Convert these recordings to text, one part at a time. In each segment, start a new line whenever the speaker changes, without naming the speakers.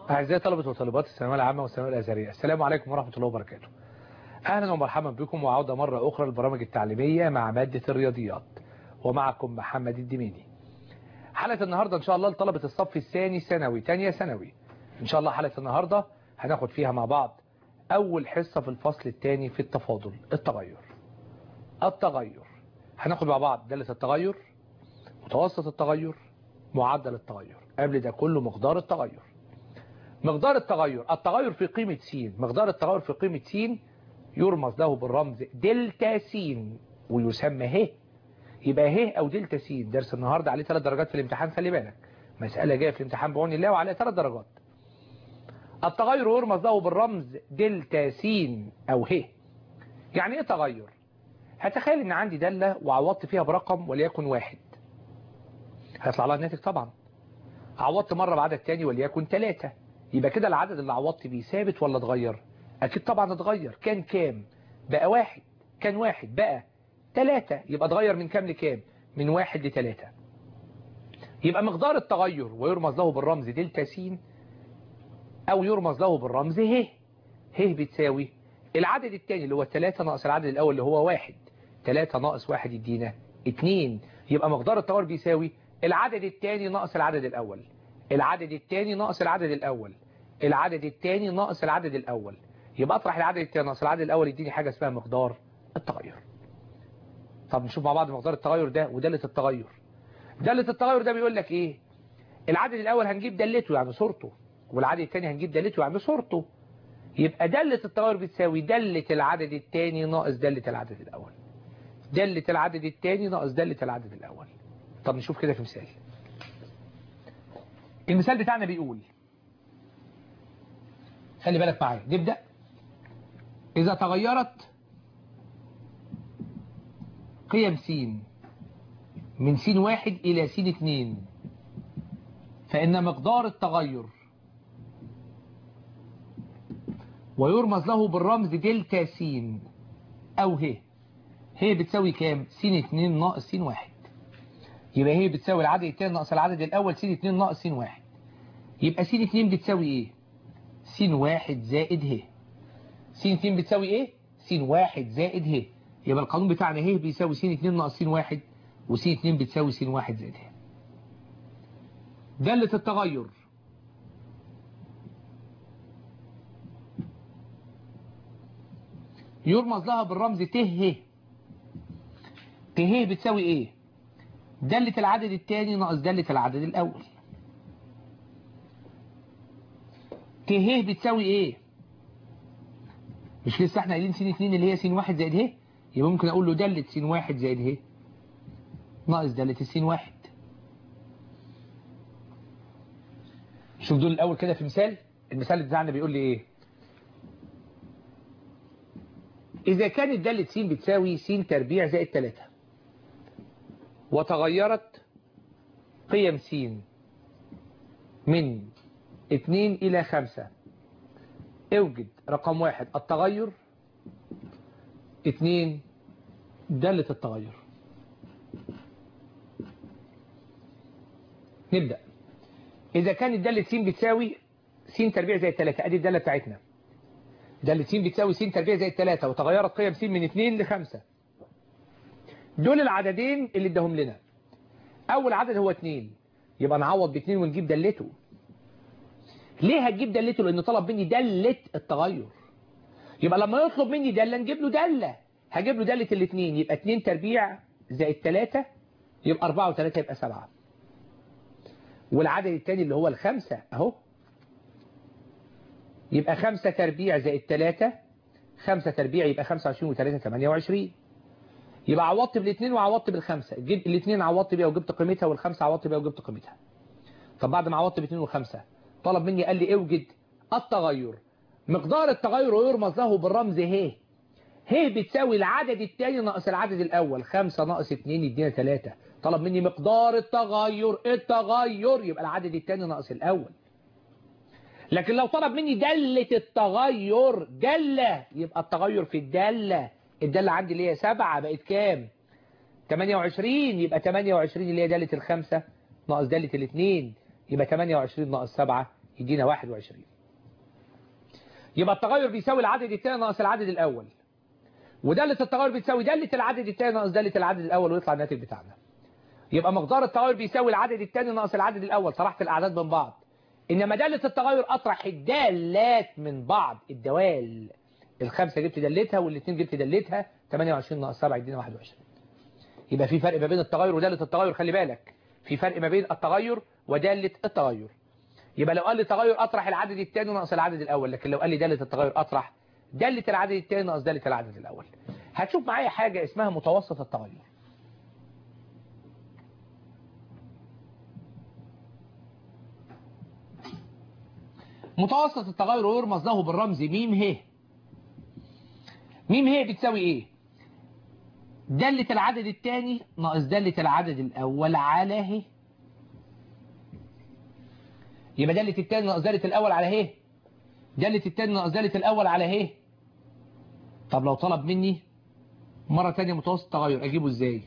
أعزائي طلبة وطالبات الثانوية العامة والثانوية الأزهرية السلام عليكم ورحمة الله وبركاته أهلا ومرحبا بكم وعودة مرة أخرى للبرامج التعليمية مع مادة الرياضيات ومعكم محمد الدميني حلقة النهاردة إن شاء الله لطلبة الصف الثاني ثانوي تانية ثانوي إن شاء الله حلقة النهاردة هناخد فيها مع بعض أول حصة في الفصل الثاني في التفاضل التغير التغير هناخد مع بعض دالة التغير متوسط التغير معدل التغير قبل ده كله مقدار التغير مقدار التغير التغير في قيمة س مقدار التغير في قيمة س يرمز له بالرمز دلتا س ويسمى ه يبقى ه او دلتا س درس النهاردة عليه ثلاث درجات في الامتحان خلي بالك مسألة جاية في الامتحان بعون الله وعليها ثلاث درجات التغير يرمز له بالرمز دلتا س او ه يعني ايه تغير هتخيل ان عندي دالة وعوضت فيها برقم وليكن واحد هيطلع لها الناتج طبعا عوضت مرة بعدد تاني وليكن ثلاثة يبقى كده العدد اللي عوضت بيه ثابت ولا اتغير اكيد طبعا اتغير كان كام بقى واحد كان واحد بقى ثلاثة يبقى اتغير من كام لكام من واحد لثلاثة يبقى مقدار التغير ويرمز له بالرمز دلتا س او يرمز له بالرمز ه ه بتساوي العدد الثاني اللي هو 3 ناقص العدد الاول اللي هو واحد 3 ناقص واحد يدينا 2 يبقى مقدار التغير بيساوي العدد الثاني ناقص العدد الاول العدد الثاني ناقص العدد الاول العدد الثاني ناقص العدد الاول يبقى اطرح العدد الثاني ناقص العدد الاول يديني حاجه اسمها مقدار التغير طب نشوف مع بعض مقدار التغير ده وداله التغير داله التغير ده بيقول لك ايه العدد الاول هنجيب دالته يعني صورته والعدد الثاني هنجيب دالته يعني صورته يبقى دالة التغير بتساوي دالة العدد الثاني ناقص دالة العدد الأول دالة العدد الثاني ناقص دالة العدد الأول طب نشوف كده في مثال المثال بتاعنا بيقول خلي بالك معايا نبدأ إذا تغيرت قيم س من س واحد إلى س اتنين فإن مقدار التغير ويرمز له بالرمز دلتا س أو ه ه بتساوي كام س 2 ناقص س 1 يبقى هي بتساوي العدد الثاني ناقص العدد الأول س 2 ناقص س 1 يبقى س 2 بتساوي ايه س 1 زائد ه س 2 بتساوي ايه س 1 زائد ه يبقى القانون بتاعنا ه بيساوي س 2 ناقص س 1 وس 2 بتساوي س 1 زائد ه دالة التغير يرمز لها بالرمز ت ه ت ه بتساوي ايه دالة العدد الثاني ناقص دالة العدد الاول ت ه بتساوي ايه مش لسه احنا قايلين س 2 اللي هي س 1 زائد ه يبقى ممكن اقول له دالة س 1 زائد ه ناقص دالة الس 1 شوف دول الاول كده في مثال المثال بتاعنا بيقول لي ايه إذا كانت دالة س بتساوي س تربيع زائد 3 وتغيرت قيم س من 2 إلى 5 اوجد رقم واحد التغير 2 دالة التغير نبدأ إذا كانت دالة س بتساوي س تربيع زائد 3 أدي الدالة بتاعتنا دالة س بتساوي س تربيع زائد 3 وتغيرت قيم س من 2 ل 5 دول العددين اللي اداهم لنا اول عدد هو 2 يبقى نعوض ب 2 ونجيب دالته ليه هتجيب دالته لان طلب مني دالة التغير يبقى لما يطلب مني دالة نجيب له دالة هجيب له دالة الاثنين يبقى 2 تربيع زائد 3 يبقى 4 و3 يبقى 7 والعدد الثاني اللي هو الخمسة اهو يبقى 5 تربيع زائد 3 5 تربيع يبقى 25 و3 28 يبقى عوضت بالاثنين وعوضت بالخمسة جبت الاثنين عوضت بيها وجبت قيمتها والخمسة عوضت بيها وجبت قيمتها طب بعد ما عوضت باثنين وخمسة طلب مني قال لي اوجد التغير مقدار التغير يرمز له بالرمز ه ه بتساوي العدد الثاني ناقص العدد الاول 5 ناقص 2 يدينا 3 طلب مني مقدار التغير التغير يبقى العدد الثاني ناقص الاول لكن لو طلب مني دالة التغير دالة يبقى التغير في الدالة الدالة عندي اللي هي 7 بقت كام 28 يبقى 28 اللي هي دالة الخمسة ناقص دالة الاثنين يبقى 28 ناقص 7 يدينا 21 يبقى التغير بيساوي العدد الثاني ناقص العدد الأول ودالة التغير بتساوي دالة العدد الثاني ناقص دالة العدد الأول ويطلع الناتج بتاعنا يبقى مقدار التغير بيساوي العدد الثاني ناقص العدد الأول طرحت الأعداد من بعض إنما دالة التغير أطرح الدالات من بعض الدوال الخمسة جبت دلتها والاثنين جبت دلتها 28 ناقص 7 يدينا 21 يبقى في فرق ما بين التغير ودالة التغير خلي بالك في فرق ما بين التغير ودالة التغير يبقى لو قال لي تغير أطرح العدد الثاني ناقص العدد الأول لكن لو قال لي دالة التغير أطرح دالة العدد الثاني ناقص دالة العدد الأول هتشوف معايا حاجة اسمها متوسط التغير متوسط التغير ويرمز له بالرمز ميم ه ميم ه بتساوي ايه دالة العدد الثاني ناقص دالة العدد الأول على ه يبقى دالة الثاني ناقص دالة الأول على ه دالة الثاني ناقص دالة الأول على ه طب لو طلب مني مرة تانية متوسط التغير أجيبه إزاي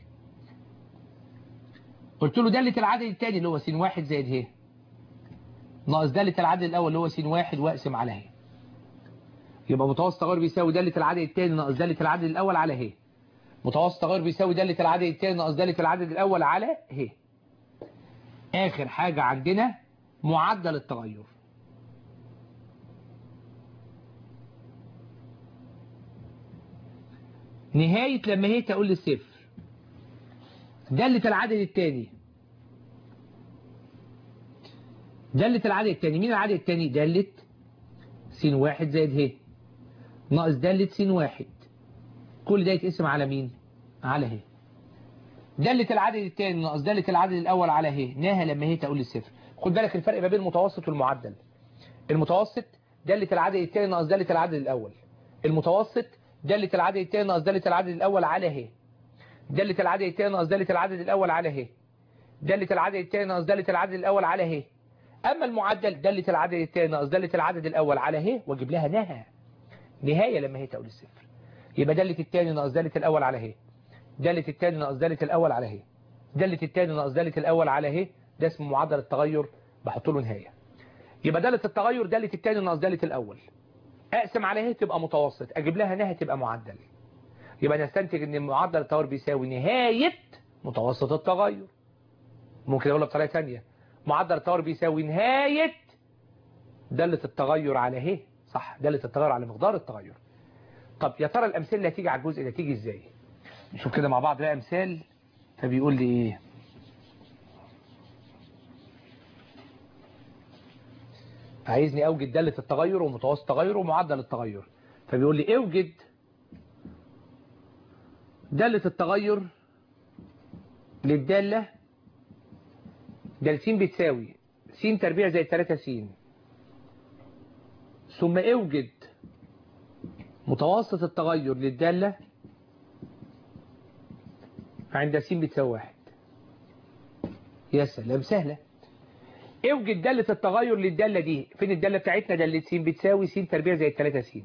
قلت له دالة العدد الثاني اللي هو س واحد زائد ه ناقص دالة العدد الأول اللي هو س واحد وأقسم على ه يبقى متوسط التغير بيساوي دالة العدد الثاني ناقص دالة العدد الأول على ه متوسط التغير بيساوي دالة العدد الثاني ناقص دالة العدد الأول على ه آخر حاجة عندنا معدل التغير نهاية لما هي تقول لي الصفر دالة العدد الثاني دالة العدد الثاني مين العدد الثاني دالة س واحد زائد ه ناقص دالة س واحد كل ده يتقسم على مين على ه دالة العدد الثاني ناقص دالة العدد الأول على ه ناها لما هي تقول لي الصفر خد بالك الفرق ما بين المتوسط والمعدل المتوسط دالة العدد الثاني ناقص دالة العدد الأول المتوسط دالة العدد الثاني ناقص دالة العدد الأول على ه دالة العدد الثاني ناقص دالة العدد الأول على ه دالة العدد الثاني ناقص دالة العدد الأول على ه أما المعدل دالة العدد الثاني ناقص دالة العدد الأول على ه واجيب لها نها نهاية لما هي تقول الصفر يبقى دالة الثاني ناقص دالة الأول على ه دالة الثاني ناقص دالة الأول على ه دالة الثاني ناقص دالة الأول على ه ده اسمه معدل التغير بحط له نهاية يبقى دالة التغير دالة الثاني ناقص دالة الأول أقسم على ه تبقى متوسط أجيب لها نهاية تبقى معدل يبقى نستنتج ان معدل التغير بيساوي نهاية متوسط التغير ممكن اقولها بطريقة ثانيه معدل التغير بيساوي نهاية دالة التغير على ه صح دالة التغير على مقدار التغير طب يا ترى الأمثلة اللي هتيجي على الجزء ده هتيجي ازاي نشوف كده مع بعض بقى أمثال فبيقول لي ايه عايزني اوجد دالة التغير ومتوسط التغير ومعدل التغير فبيقول لي اوجد دالة التغير للدالة دال س بتساوي س تربيع زائد 3 س ثم اوجد متوسط التغير للدالة عند س بتساوي واحد يا سلام سهلة اوجد دالة التغير للدالة دي فين الدالة بتاعتنا دالة س بتساوي س تربيع زائد 3 س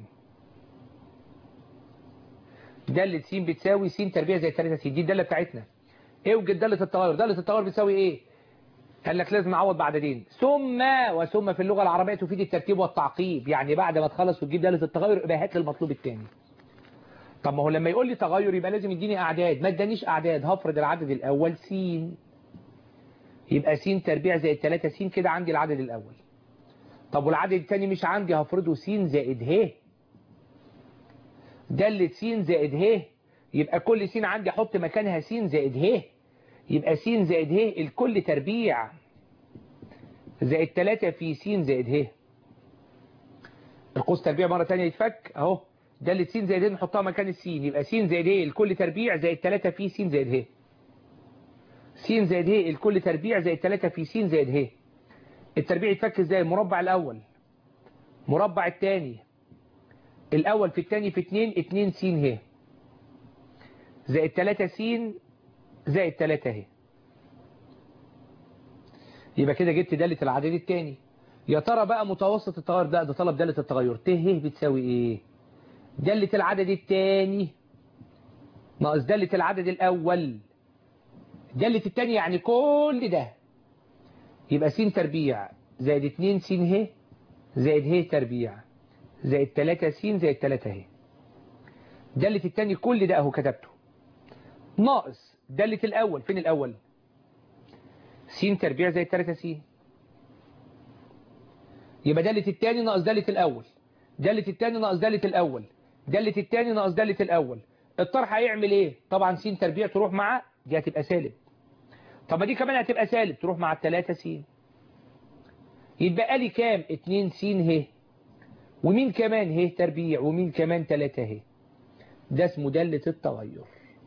دالة س بتساوي س تربيع زائد 3 س دي الدالة بتاعتنا اوجد دالة التغير دالة التغير بتساوي ايه قال لك لازم اعوض بعددين ثم وثم في اللغة العربية تفيد الترتيب والتعقيب يعني بعد ما تخلص وتجيب دالة التغير يبقى هات لي المطلوب الثاني طب ما هو لما يقول لي تغير يبقى لازم يديني اعداد ما ادانيش اعداد هفرض العدد الاول س يبقى س تربيع زائد 3 س كده عندي العدد الاول طب والعدد الثاني مش عندي هفرضه س زائد ه دالة س زائد ه يبقى كل س عندي احط مكانها س زائد ه يبقى س زائد ه الكل تربيع زائد 3 في س زائد ه القوس تربيع مرة تانية يتفك اهو دالة س زائد ه نحطها مكان السين يبقى س زائد ه الكل تربيع زائد 3 في س زائد ه س زائد ه الكل تربيع زائد 3 في س زائد ه التربيع يتفك ازاي المربع الاول مربع الثاني الاول في الثاني في 2 2 س ه زائد 3 س زائد 3 ه يبقى كده جبت دالة العدد الثاني يا ترى بقى متوسط التغير ده ده طلب دالة التغير ت ه بتساوي ايه دالة العدد الثاني ناقص دالة العدد الاول دالة الثاني يعني كل ده يبقى س تربيع زائد 2 س ه زائد ه تربيع زائد 3 س زائد 3 ه دالة التاني كل ده اهو كتبته ناقص دالة الأول فين الأول س تربيع زائد 3 س يبقى دالة التاني ناقص دالة الأول دالة التاني ناقص دالة الأول دالة التاني ناقص دالة الأول الطرح هيعمل ايه طبعا س تربيع تروح مع دي هتبقى سالب طب ما دي كمان هتبقى سالب تروح مع التلاتة س يتبقى لي كام 2 س ه ومين كمان ه تربيع ومين كمان 3 ه ده اسمه دالة التغير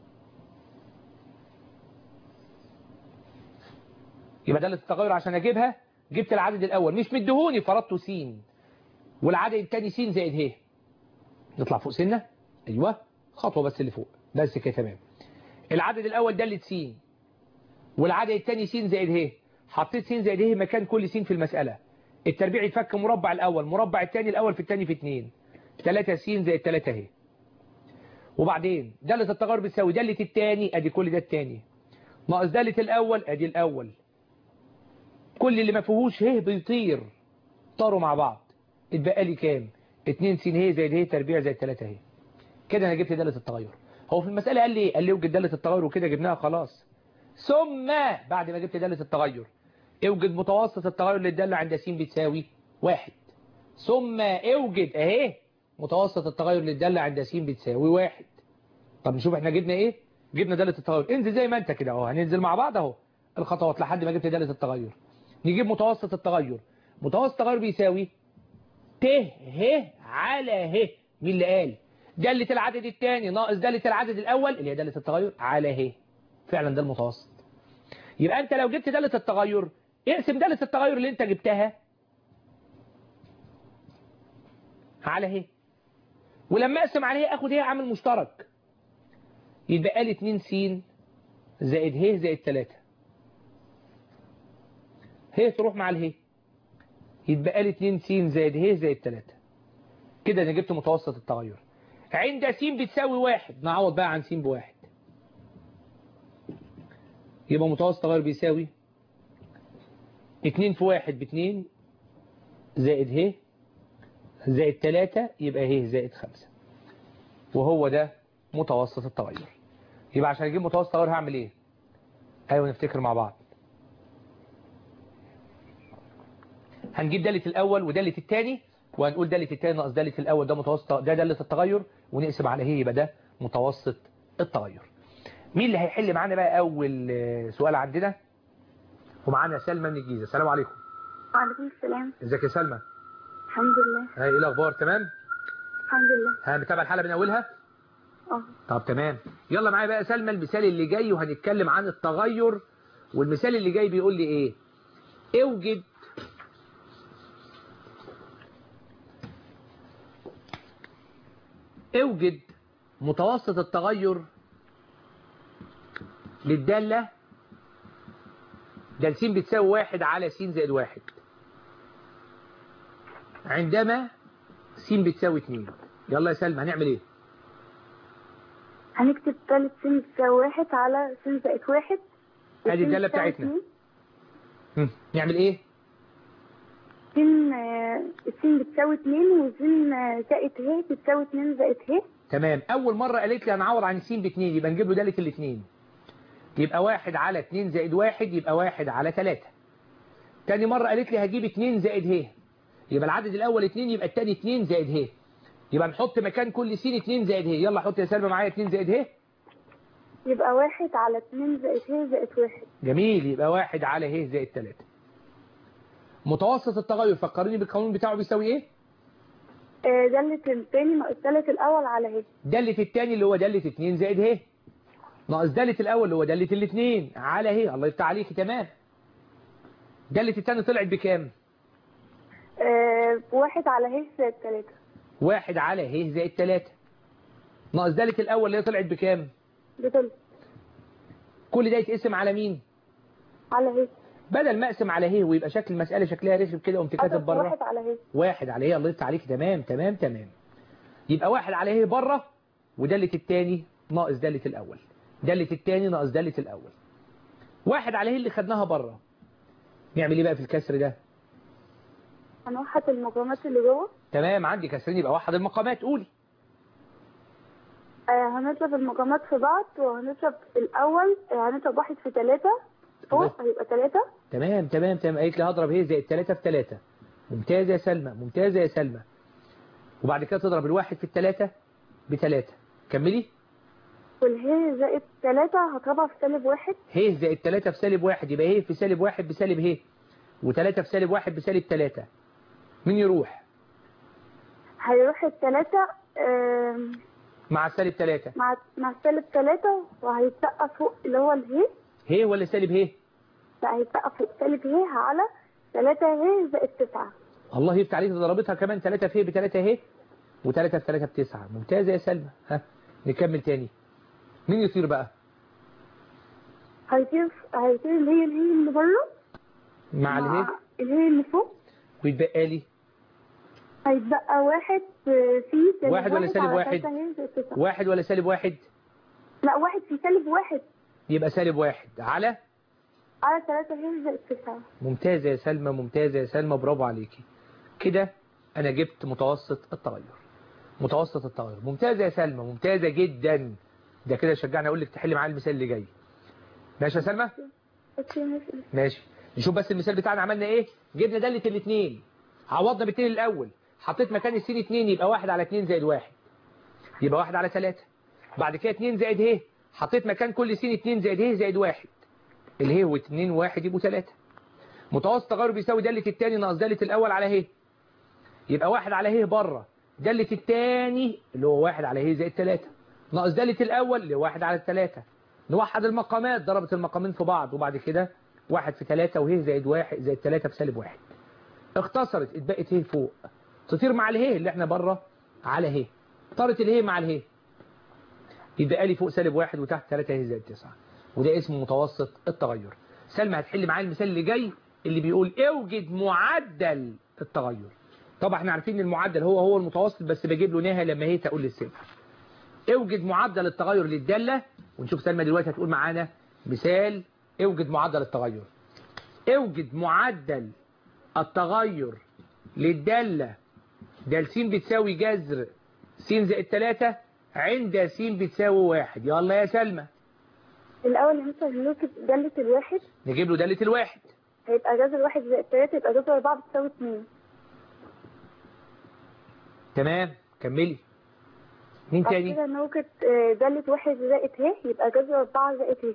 يبقى دالة التغير عشان اجيبها جبت العدد الاول مش مدهوني فرضته س والعدد الثاني س زائد ه نطلع فوق سنة ايوه خطوة بس اللي فوق بس كده تمام العدد الاول دالة س والعدد الثاني س زائد ه حطيت س زائد ه مكان كل س في المسألة التربيع يتفك مربع الاول مربع الثاني الاول في الثاني في 2 3 س زائد 3 ه وبعدين دالة التغير بتساوي دالة الثاني ادي كل ده الثاني ناقص دالة الاول ادي الاول كل اللي ما فيهوش ه بيطير طاروا مع بعض اتبقى لي كام 2 س ه زائد ه تربيع زائد 3 ه كده انا جبت دالة التغير هو في المسألة قال لي ايه قال لي اوجد دالة التغير وكده جبناها خلاص ثم بعد ما جبت دالة التغير اوجد متوسط التغير للدالة عند س بتساوي واحد ثم اوجد اهي متوسط التغير للدالة عند س بتساوي واحد طب نشوف احنا جبنا ايه جبنا دالة التغير انزل زي ما انت كده اهو هننزل مع بعض اهو الخطوات لحد ما جبت دالة التغير نجيب متوسط التغير متوسط التغير بيساوي ت ه على ه مين اللي قال دالة العدد الثاني ناقص دالة العدد الأول اللي هي دالة التغير على ه فعلا ده المتوسط يبقى أنت لو جبت دالة التغير اقسم دالة التغير اللي أنت جبتها على ه ولما أقسم على ه أخد ه عامل مشترك يتبقى لي 2 س زائد ه زائد 3 ه تروح مع اله يتبقى لي 2 س زائد ه زائد 3 كده انا جبت متوسط التغير عند س بتساوي واحد نعوض بقى عن س بواحد يبقى متوسط التغير بيساوي 2 في 1 ب 2 زائد ه زائد 3 يبقى ه زائد 5 وهو ده متوسط التغير يبقى عشان اجيب متوسط التغير هعمل ايه ايوه نفتكر مع بعض هنجيب دالة الأول ودالة الثاني وهنقول دالة الثاني ناقص دالة الأول ده متوسط ده دالة التغير ونقسم على هي يبقى ده متوسط التغير مين اللي هيحل معانا بقى أول سؤال عندنا ومعانا سلمى من الجيزة السلام عليكم
وعليكم السلام
ازيك يا سلمى
الحمد لله
هاي ايه الأخبار تمام
الحمد لله
هنتابع الحلقة من أولها
اه
طب تمام يلا معايا بقى سلمى المثال اللي جاي وهنتكلم عن التغير والمثال اللي جاي بيقول لي ايه اوجد اوجد متوسط التغير للدالة دال س بتساوي واحد على س زائد واحد عندما س بتساوي اتنين يلا يا سلمى هنعمل ايه
هنكتب تالت س بتساوي واحد على س زائد واحد
ادي الدالة
وس بتساوي
بتاعتنا.
اتنين.
هم، نعمل ايه
س آه، س بتساوي اتنين وس آه، زائد ه بتساوي اتنين زائد ه
تمام اول مرة قالت لي هنعوض عن س باتنين يبقى نجيب له دالة الاتنين يبقى واحد على اتنين زائد واحد يبقى واحد على تلاتة تاني مرة قالت لي هجيب اتنين زائد ه يبقى العدد الاول اتنين يبقى التاني اتنين زائد ه يبقى نحط مكان كل س اتنين زائد ه يلا حط يا سلمى معايا اتنين زائد ه
يبقى واحد على اتنين زائد ه زائد واحد
جميل يبقى واحد على ه زائد تلاتة متوسط التغير فكرني بالقانون بتاعه بيساوي ايه
آه، دالة التاني ناقص دالة الأول على ه
دالة التاني اللي هو دالة اتنين زائد ه ناقص دالة الأول اللي هو دالة الاتنين على ه الله يفتح عليك تمام دالة التاني طلعت بكام
آه، واحد على ه زائد تلاتة
واحد على ه زائد تلاتة ناقص دالة الأول اللي هي طلعت بكام
بتلت
كل ده يتقسم على مين
على ه
بدل ما اقسم على ه ويبقى شكل المسألة شكلها رخم كده قمت كاتب
أضرب
بره
واحد على ه
واحد على ه الله يفتح عليك تمام تمام تمام يبقى واحد على ه بره ودالة التاني ناقص دالة الأول دالة التاني ناقص دالة الأول واحد على ه اللي خدناها بره نعمل ايه بقى في الكسر ده
هنوحد المقامات اللي جوه
تمام عندي كسرين يبقى وحد المقامات قولي
آه هنضرب المقامات في بعض وهنضرب الأول آه هنضرب واحد في ثلاثة فوق هيبقى ثلاثة
تمام تمام تمام قالت لي هضرب هي زائد 3 في 3 ممتازة يا سلمى ممتازة يا سلمى وبعد كده تضرب الواحد في الثلاثة بثلاثة كملي
والهي زائد ثلاثة هضربها في سالب واحد
ه زائد 3 في سالب واحد يبقى ه في سالب واحد بسالب ه و3 في سالب واحد بسالب 3 مين يروح
هيروح الثلاثة آم،
مع سالب 3
مع مع سالب ثلاثة وهيتبقى فوق اللي هو الهي
ه ولا سالب ه
لا هيتبقى فوق سالب هي على ثلاثة هي زائد تسعة
الله يفتح عليك ضربتها كمان 3 في ب 3 ه و3 في 3 ب 9 ممتازة يا سلمى ها نكمل تاني مين يطير بقى
هيطير هيطير الهي الهي اللي بره
مع اله
الهي اللي فوق
ويتبقى لي
هيتبقى واحد آه، في سالب
واحد ولا سالب
على
واحد؟
ثلاثة هي زائد تسعة
واحد ولا سالب واحد
لا واحد في سالب واحد
يبقى سالب واحد على
على ثلاثة هي زائد تسعة
ممتازة يا سلمى ممتازة يا سلمى برافو عليكي كده أنا جبت متوسط التغير متوسط التغير ممتازة يا سلمى ممتازة جدا ده كده شجعني أقول لك تحل معايا المثال اللي جاي ماشي يا سلمى
اوكي ماشي
ماشي نشوف بس المثال بتاعنا عملنا ايه جبنا دالة الاثنين عوضنا بالتين الأول حطيت مكان السين اتنين يبقى واحد على اتنين زائد واحد يبقى واحد على ثلاثة بعد كده اتنين زائد ه حطيت مكان كل سين اتنين زائد ه زائد واحد الهي واتنين واحد يبقوا ثلاثة متوسط تغير بيساوي دالة التاني ناقص دالة الأول على ه يبقى واحد على ه بره دالة التاني اللي هو واحد على ه زائد ثلاثة ناقص دالة الأول اللي هو واحد على الثلاثة نوحد المقامات ضربت المقامين في بعض وبعد كده واحد في ثلاثة وه زائد واحد زائد ثلاثة بسالب واحد اختصرت اتبقت ه فوق تطير مع اله اللي احنا بره على ه طارت اله مع اله يبقى لي فوق سالب واحد وتحت 3 ه زائد 9 وده اسمه متوسط التغير سلمى هتحل معايا المثال اللي جاي اللي بيقول اوجد معدل التغير طبعا احنا عارفين ان المعدل هو هو المتوسط بس بجيب له نهايه لما هي تقول للصفر اوجد معدل التغير للداله ونشوف سلمى دلوقتي هتقول معانا مثال اوجد معدل التغير اوجد معدل التغير للداله ده س بتساوي جذر س زائد 3 عند س بتساوي واحد يلا يا سلمى
الأول هنسأل هنوكب دالة الواحد
نجيب له دالة الواحد
هيبقى جذر واحد زائد ثلاثة يبقى جذر أربعة بتساوي اتنين
تمام كملي مين
بعد
تاني
كده نوجد آه، دالة واحد زائد ه يبقى جذر أربعة زائد ه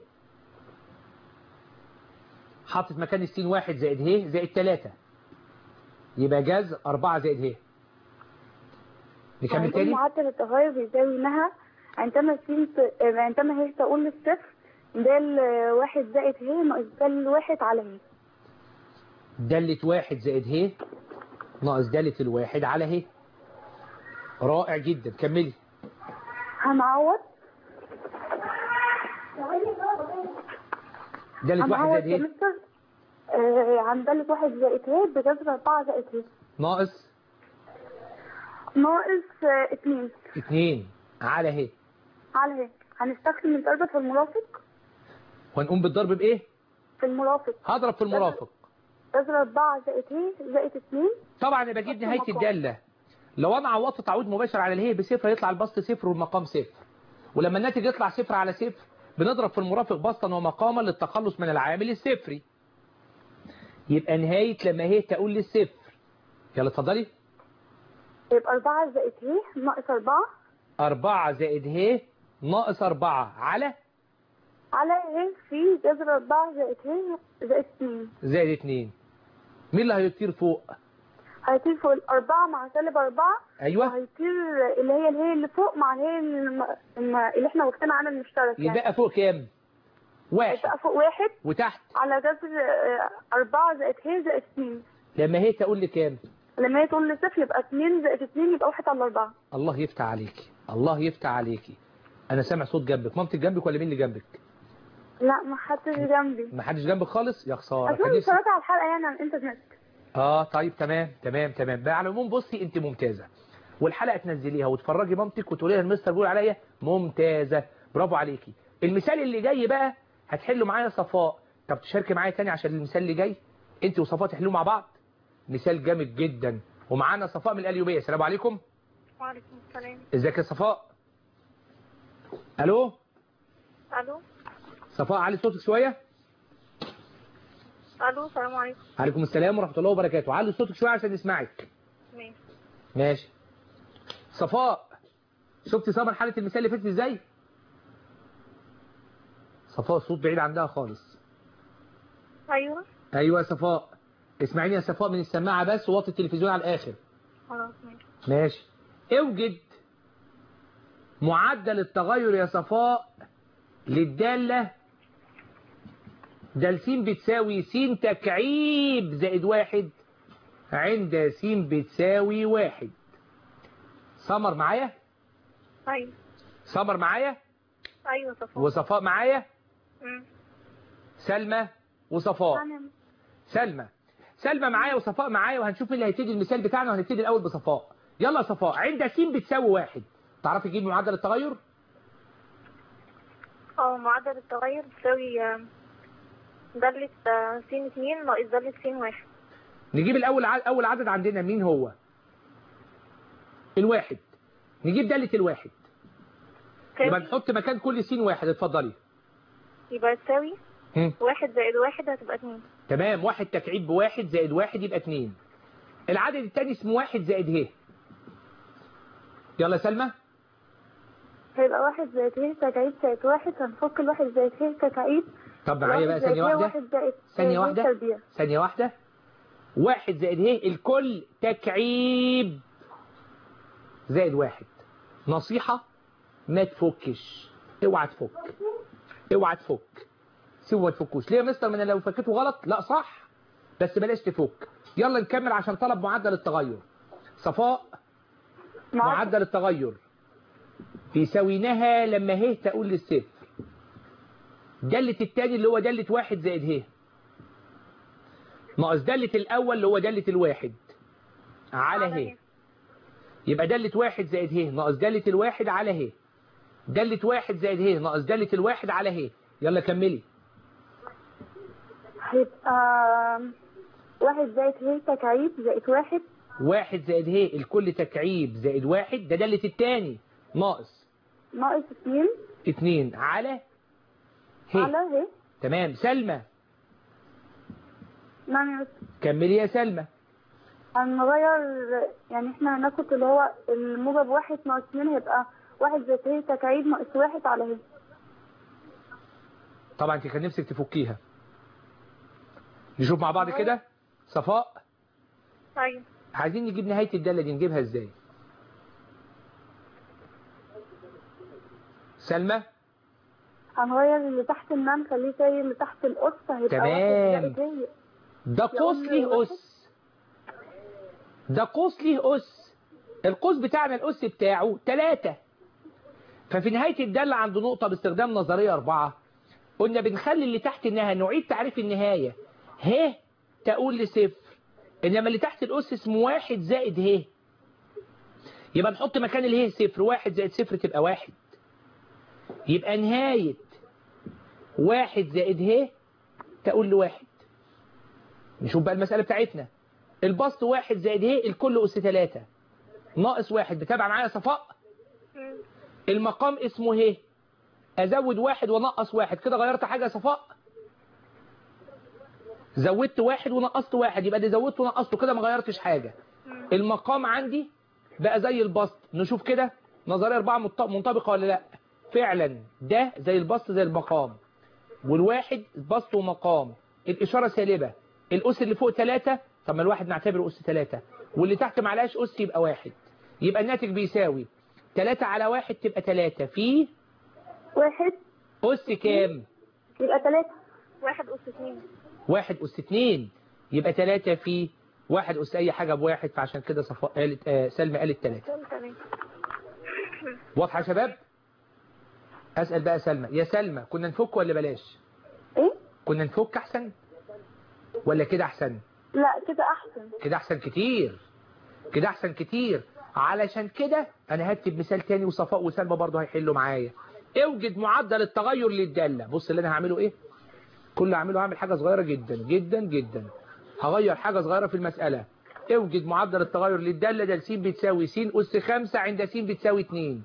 حاطط مكان السين واحد زائد ه زائد 3 يبقى جذر 4 زائد ه نكمل
هنقول
تاني
معدل التغير بيساوي إنها عندما س ت- آه، عندما هي تقول للصفر دال آه، واحد زائد ه ناقص دال واحد على ه
دالة واحد زائد ه ناقص دالة الواحد على ه رائع جدا كملي
هنعوض
دالة واحد
هنعوض يا
زائد ه
مستر آه، عن دالة واحد زائد ه بجذر أربعة زائد ه
ناقص
ناقص آه، اتنين
2 على ه
على ه هنستخدم الضرب في المرافق
وهنقوم بالضرب بايه
في المرافق
هضرب في المرافق
جذر أربعة زائد ه زائد اتنين
طبعا انا بجيب نهاية الدالة لو انا عوضت تعويض مباشر على الهي بصفر يطلع البسط صفر والمقام صفر ولما الناتج يطلع صفر على صفر بنضرب في المرافق بسطا ومقاما للتخلص من العامل الصفري يبقى نهاية لما هي تقول للصفر يلا اتفضلي
يبقى أربعة زائد ه ناقص أربعة
4 زائد ه ناقص 4 على
على ه في جذر أربعة زائد ه زائد اتنين
زائد 2 مين اللي هيطير فوق
هيطير فوق الأربعة مع سالب أربعة
ايوه
وهيطير اللي هي الهي اللي فوق مع الهي الم... الم... اللي احنا واخدينها عنها المشترك يعني
يبقى فوق كام واحد
هيبقى فوق واحد
وتحت
على جذر آه، أربعة زائد ه زائد اتنين
لما هي تقول لي كام
لما هي تقول لصفر يبقى اتنين زائد اتنين يبقى واحد على أربعة
الله يفتح عليكي الله يفتح عليكي انا سامع صوت جنبك مامتك جنبك ولا مين اللي جنبك
لا ما حدش جنبي
ما حدش جنبك خالص يا خساره
أصلا
كان نفسي-
اتفرجت على الحلقة يعني على الإنترنت
اه طيب تمام تمام تمام بقى على العموم بصي انت ممتازه والحلقه تنزليها وتفرجي مامتك وتقولي لها المستر بيقول عليا ممتازه برافو عليكي المثال اللي جاي بقى هتحلوا معايا صفاء طب تشاركي معايا تاني عشان المثال اللي جاي انت وصفاء تحلوه مع بعض مثال جامد جدا ومعانا صفاء من القليوبيه السلام عليكم
وعليكم السلام
ازيك يا صفاء الو
الو
صفاء علي صوتك شويه
الو السلام عليكم
عليكم السلام ورحمه الله وبركاته علي صوتك شويه عشان نسمعك
ماشي
ماشي صفاء شفتي صبر حاله المثال اللي فاتت ازاي صفاء الصوت بعيد عندها خالص
ايوه
ايوه يا صفاء اسمعيني يا صفاء من السماعه بس ووطي التلفزيون على الاخر
خلاص ماشي
ماشي اوجد معدل التغير يا صفاء للدالة دال س بتساوي س تكعيب زائد واحد عند س بتساوي واحد سمر معايا
ايوه
سمر معايا
ايوه صفاء
وصفاء معايا
مم.
سلمى وصفاء
أنا
سلمى سلمى معايا وصفاء معايا وهنشوف مين اللي هيبتدي المثال بتاعنا وهنبتدي الاول بصفاء يلا يا صفاء عند س بتساوي واحد تعرفي تجيب معدل التغير
اه معدل التغير بتساوي آه، دالة آه، س اتنين ناقص دالة س واحد
نجيب الاول ع- اول عدد عندنا مين هو الواحد نجيب دالة الواحد يبقى
تساوي
نحط مكان كل س واحد اتفضلي
يبقى تساوي
هم.
واحد زائد واحد هتبقى اتنين
تمام واحد تكعيب بواحد زائد واحد يبقى اتنين العدد التاني اسمه واحد زائد ه يلا يا سلمى
هيبقى واحد زائد ه تكعيب زائد واحد هنفك الواحد زائد ه تكعيب
طب معايا بقى
واحد زائد
ثانية
ه
واحدة
واحد زائد
ثانية
ه
واحدة
تربيع
ثانية واحدة واحد زائد ه الكل تكعيب زائد واحد نصيحة ما تفكش اوعى تفك اوعى تفك سيبوا ما تفكوش ليه يا مستر من لو فكيته غلط لا صح بس بلاش تفك يلا نكمل عشان طلب معدل التغير صفاء معدل التغير بيساوي نها لما ه تقول للصفر دالة التاني اللي هو دالة واحد زائد ه ناقص دالة الأول اللي هو دالة الواحد على ه يبقى دالة واحد زائد ه ناقص دالة الواحد على ه دالة واحد زائد ه ناقص دالة الواحد على ه يلا كملي
هيبقى واحد زائد ه تكعيب زائد واحد
واحد زائد ه الكل تكعيب زائد واحد ده دالة التاني ناقص
ناقص اتنين
اتنين على ه
على ه
تمام سلمى
نعم يا مستر.
كملي يا سلمى
هنغير يعني احنا هناخد اللي هو الموجب واحد ناقص اتنين هيبقى واحد زائد ه تكعيب ناقص واحد على ه
طبعا انت كان نفسك تفكيها نشوف مع بعض كده صفاء
ايوه
عايزين نجيب نهاية الدالة دي نجيبها ازاي سلمى
هنغير اللي تحت النعم نخليه زي اللي تحت القص هيبقى
تمام.
واحد زائد ه
ده قوس ليه أس ده قوس ليه أس القوس بتاعنا الأس بتاعه تلاتة ففي نهاية الدالة عند نقطة باستخدام نظرية أربعة قلنا بنخلي اللي تحت النهاية نعيد تعريف النهاية ه تقول لصفر إنما اللي تحت الأس اسمه واحد زائد ه يبقى نحط مكان اله صفر واحد زائد صفر تبقى واحد يبقى نهاية واحد زائد ه تقول لواحد نشوف بقى المسألة بتاعتنا البسط واحد زائد ه الكل أس تلاتة ناقص واحد بتابع معايا صفاء
مم.
المقام اسمه ه أزود واحد ونقص واحد كده غيرت حاجة يا صفاء زودت واحد ونقصت واحد يبقى دي زودت ونقصته كده ما غيرتش حاجة
مم.
المقام عندي بقى زي البسط نشوف كده نظرية أربعة منط- منطبقة ولا لا فعلا ده زي البسط زي المقام والواحد بسط ومقام الإشارة سالبة الأس اللي فوق ثلاثة طب ما الواحد نعتبره أس ثلاثة واللي تحت معلهاش أس يبقى واحد يبقى الناتج بيساوي ثلاثة على واحد تبقى ثلاثة في
واحد
أس كام؟
يبقى تلاتة
واحد أس اتنين
واحد أس اتنين يبقى ثلاثة في واحد أس أي حاجة بواحد فعشان كده صفاء قالت آه سلمى قالت ثلاثة
تلاتة تلاتة
واضحة يا شباب؟ أسأل بقى سلمى يا سلمى كنا نفك ولا بلاش؟
ايه
كنا نفك أحسن؟ ولا كده أحسن؟
لا كده احسن
كده أحسن كتير كده أحسن كتير علشان كده أنا هكتب مثال تاني وصفاء وسلمى برضه هيحلوا معايا اوجد معدل التغير للدالة بص اللي أنا هعمله إيه؟ كل اللي هعمله هعمل حاجة صغيرة جدا جدا جدا هغير حاجة صغيرة في المسألة اوجد معدل التغير للدالة د س بتساوي س أس 5 عند س بتساوي 2